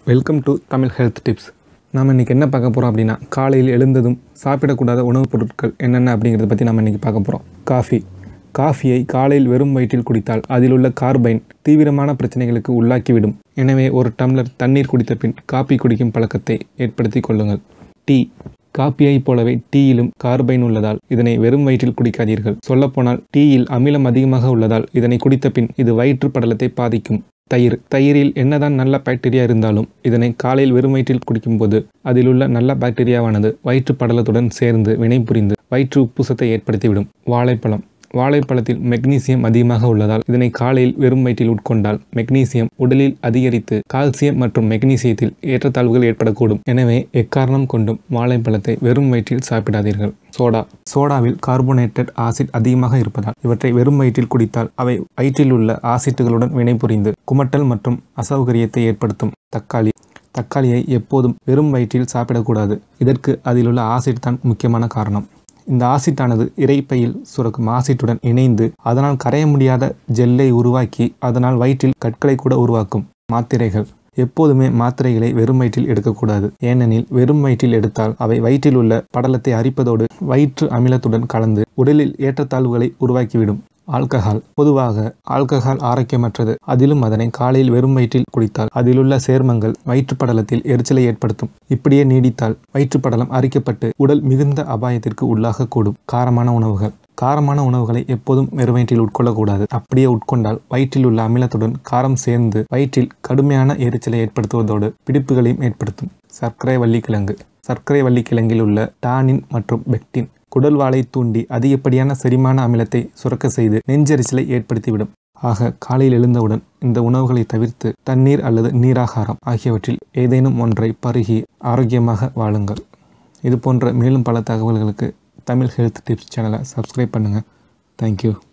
welcome to Tamil health tips நாம் இன்றைக்கி என்ன பார்க்க போகிறோம் அப்படின்னா காலையில் எழுந்ததும் சாப்பிடக்கூடாத உணவுப் பொருட்கள் என்னென்ன அப்படிங்கிறத பற்றி நம்ம இன்றைக்கி பார்க்க போகிறோம் காஃபி காஃபியை காலையில் வெறும் வயிற்றில் குடித்தால் அதில் உள்ள கார்பைன் தீவிரமான பிரச்சனைகளுக்கு உள்ளாக்கிவிடும் எனவே ஒரு டம்ளர் தண்ணீர் குடித்த பின் காபி குடிக்கும் பழக்கத்தை ஏற்படுத்தி கொள்ளுங்கள் டீ காப்பியைப் போலவே டீயிலும் கார்பைன் உள்ளதால் இதனை வெறும் வயிற்றில் குடிக்காதீர்கள் சொல்லப்போனால் டீயில் அமிலம் அதிகமாக உள்ளதால் இதனை குடித்த பின் இது வயிற்று படலத்தை பாதிக்கும் தயிர் தயிரில் என்னதான் நல்ல பாக்டீரியா இருந்தாலும் இதனை காலையில் வெறும் வயிற்றில் குடிக்கும்போது அதில் உள்ள நல்ல பாக்டீரியாவானது வயிற்று படலத்துடன் சேர்ந்து வினைபுரிந்து வயிற்று உப்புசத்தை ஏற்படுத்திவிடும் வாழைப்பழம் வாழைப்பழத்தில் மெக்னீசியம் அதிகமாக உள்ளதால் இதனை காலையில் வெறும் வயிற்றில் உட்கொண்டால் மெக்னீசியம் உடலில் அதிகரித்து கால்சியம் மற்றும் மெக்னீசியத்தில் ஏற்றத்தாழ்வுகள் ஏற்படக்கூடும் எனவே எக்காரணம் கொண்டும் வாழைப்பழத்தை வெறும் வயிற்றில் சாப்பிடாதீர்கள் சோடா சோடாவில் கார்போனேட்டட் ஆசிட் அதிகமாக இருப்பதால் இவற்றை வெறும் வயிற்றில் குடித்தால் அவை வயிற்றில் உள்ள ஆசிட்டுகளுடன் வினைபுரிந்து குமட்டல் மற்றும் அசௌகரியத்தை ஏற்படுத்தும் தக்காளி தக்காளியை எப்போதும் வெறும் வயிற்றில் சாப்பிடக்கூடாது இதற்கு அதில் உள்ள ஆசிட் தான் முக்கியமான காரணம் இந்த ஆசிட்டானது இறைப்பையில் சுரக்கும் ஆசிட்டுடன் இணைந்து அதனால் கரைய முடியாத ஜெல்லை உருவாக்கி அதனால் வயிற்றில் கற்களை கூட உருவாக்கும் மாத்திரைகள் எப்போதுமே மாத்திரைகளை வெறும் வயிற்றில் எடுக்கக்கூடாது ஏனெனில் வெறும் வயிற்றில் எடுத்தால் அவை வயிற்றில் உள்ள படலத்தை அரிப்பதோடு வயிற்று அமிலத்துடன் கலந்து உடலில் ஏற்றத்தாழ்வுகளை உருவாக்கிவிடும் ஆல்கஹால் பொதுவாக ஆல்கஹால் ஆரோக்கியமற்றது அதிலும் அதனை காலையில் வெறும் வயிற்றில் குடித்தால் அதிலுள்ள சேர்மங்கள் வயிற்று படலத்தில் எரிச்சலை ஏற்படுத்தும் இப்படியே நீடித்தால் வயிற்று படலம் அரிக்கப்பட்டு உடல் மிகுந்த அபாயத்திற்கு உள்ளாகக்கூடும் காரமான உணவுகள் காரமான உணவுகளை எப்போதும் வெறும் வயிற்றில் உட்கொள்ளக்கூடாது அப்படியே உட்கொண்டால் வயிற்றில் உள்ள அமிலத்துடன் காரம் சேர்ந்து வயிற்றில் கடுமையான எரிச்சலை ஏற்படுத்துவதோடு பிடிப்புகளையும் ஏற்படுத்தும் சர்க்கரை வள்ளிக்கிழங்கு சர்க்கரை வள்ளிக்கிழங்கில் உள்ள டானின் மற்றும் பெக்டின் குடல்வாலை தூண்டி அதிகப்படியான செரிமான அமிலத்தை சுரக்க செய்து நெஞ்செரிச்சலை ஏற்படுத்திவிடும் ஆக காலையில் எழுந்தவுடன் இந்த உணவுகளை தவிர்த்து தண்ணீர் அல்லது நீராகாரம் ஆகியவற்றில் ஏதேனும் ஒன்றை பருகி ஆரோக்கியமாக வாழுங்கள் இது போன்ற மேலும் பல தகவல்களுக்கு தமிழ் ஹெல்த் டிப்ஸ் சேனலை சப்ஸ்கிரைப் பண்ணுங்கள் தேங்க்யூ